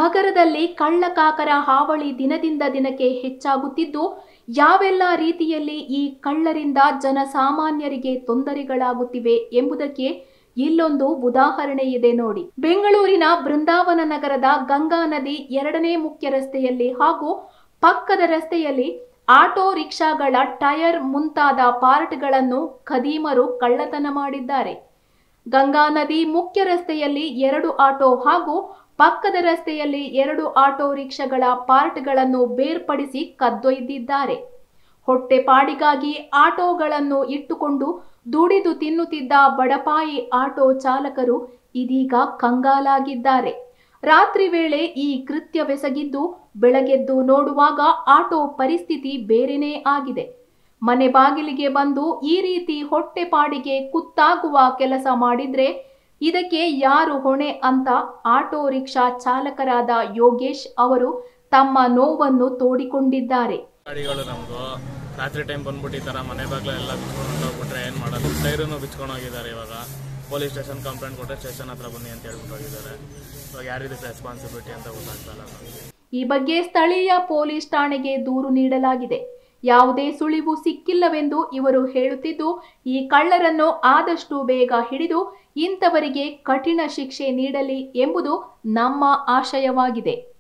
ನಗರದಲ್ಲಿ ಕಳ್ಳಕಾಕರ ಹಾವಳಿ ದಿನದಿಂದ ದಿನಕ್ಕೆ ಹೆಚ್ಚಾಗುತ್ತಿದ್ದು ಯಾವೆಲ್ಲ ರೀತಿಯಲ್ಲಿ ಈ ಕಳ್ಳರಿಂದ ಜನಸಾಮಾನ್ಯರಿಗೆ ತೊಂದರೆಗಳಾಗುತ್ತಿವೆ ಎಂಬುದಕ್ಕೆ ಇಲ್ಲೊಂದು ಉದಾಹರಣೆ ಇದೆ ನೋಡಿ ಬೆಂಗಳೂರಿನ ಬೃಂದಾವನ ನಗರದ ಗಂಗಾ ನದಿ ಎರಡನೇ ಮುಖ್ಯ ರಸ್ತೆಯಲ್ಲಿ ಹಾಗೂ ಪಕ್ಕದ ರಸ್ತೆಯಲ್ಲಿ ಆಟೋ ರಿಕ್ಷಾಗಳ ಟೈರ್ ಮುಂತಾದ ಪಾರ್ಟ್ಗಳನ್ನು ಖದೀಮರು ಕಳ್ಳತನ ಮಾಡಿದ್ದಾರೆ ಗಂಗಾ ನದಿ ಮುಖ್ಯ ರಸ್ತೆಯಲ್ಲಿ ಎರಡು ಆಟೋ ಹಾಗೂ ಪಕ್ಕದ ರಸ್ತೆಯಲ್ಲಿ ಎರಡು ಆಟೋ ರಿಕ್ಷಾಗಳ ಪಾರ್ಟ್ಗಳನ್ನು ಬೇರ್ಪಡಿಸಿ ಕದ್ದೊಯ್ದಿದ್ದಾರೆ ಹೊಟ್ಟೆಪಾಡಿಗಾಗಿ ಆಟೋಗಳನ್ನು ಇಟ್ಟುಕೊಂಡು ದುಡಿದು ತಿನ್ನುತ್ತಿದ್ದ ಬಡಪಾಯಿ ಆಟೋ ಚಾಲಕರು ಇದೀಗ ಕಂಗಾಲಾಗಿದ್ದಾರೆ ರಾತ್ರಿ ವೇಳೆ ಈ ಕೃತ್ಯವೆಸಗಿದ್ದು ಬೆಳಗೆದ್ದು ನೋಡುವಾಗ ಆಟೋ ಪರಿಸ್ಥಿತಿ ಬೇರೆನೇ ಆಗಿದೆ ಮನೆ ಬಾಗಿಲಿಗೆ ಬಂದು ಈ ರೀತಿ ಹೊಟ್ಟೆಪಾಡಿಗೆ ಕುತ್ತಾಗುವ ಕೆಲಸ ಮಾಡಿದ್ರೆ ಇದಕ್ಕೆ ಯಾರು ಹೊಣೆ ಅಂತ ಆಟೋ ರಿಕ್ಷಾ ಚಾಲಕರಾದ ಯೋಗೇಶ್ ಅವರು ತಮ್ಮ ನೋವನ್ನು ತೋಡಿಕೊಂಡಿದ್ದಾರೆ ಗಾಡಿಗಳು ನಮ್ದು ರಾತ್ರಿ ಟೈಮ್ ಬಂದ್ಬಿಟ್ಟು ಈ ತರ ಮನೆ ಬಾಗ್ಲ ಎಲ್ಲ ಬಿಚ್ಕೊಂಡು ಹೋಗ್ಬಿಟ್ರೆ ಏನ್ ಮಾಡೋದು ಟೈರನ್ನು ಬಿಚ್ಕೊಂಡು ಹೋಗಿದ್ದಾರೆ ಇವಾಗ ಪೊಲೀಸ್ ಸ್ಟೇಷನ್ ಕಂಪ್ಲೇಂಟ್ ಕೊಟ್ಟರೆ ಸ್ಟೇಷನ್ ಹತ್ರ ಬನ್ನಿ ಅಂತ ಹೇಳ್ಬಿಟ್ಟು ಹೋಗಿದ್ದಾರೆ ಇವಾಗ ಯಾರಿದಕ್ಕೆ ರೆಸ್ಪಾನ್ಸಿಬಿಲಿಟಿ ಅಂತ ಗೊತ್ತಾಗ್ತಾ ಇಲ್ಲ ನಮ್ಗೆ. ಈ ಬಗ್ಗೆ ಸ್ಥಳೀಯ ಪೊಲೀಸ್ ಠಾಣೆಗೆ ದೂರು ನೀಡಲಾಗಿದೆ ಯಾವುದೇ ಸುಳಿವು ಸಿಕ್ಕಿಲ್ಲವೆಂದು ಇವರು ಹೇಳುತ್ತಿದ್ದು ಈ ಕಳ್ಳರನ್ನು ಆದಷ್ಟು ಬೇಗ ಹಿಡಿದು ಇಂಥವರಿಗೆ ಕಠಿಣ ಶಿಕ್ಷೆ ನೀಡಲಿ ಎಂಬುದು ನಮ್ಮ ಆಶಯವಾಗಿದೆ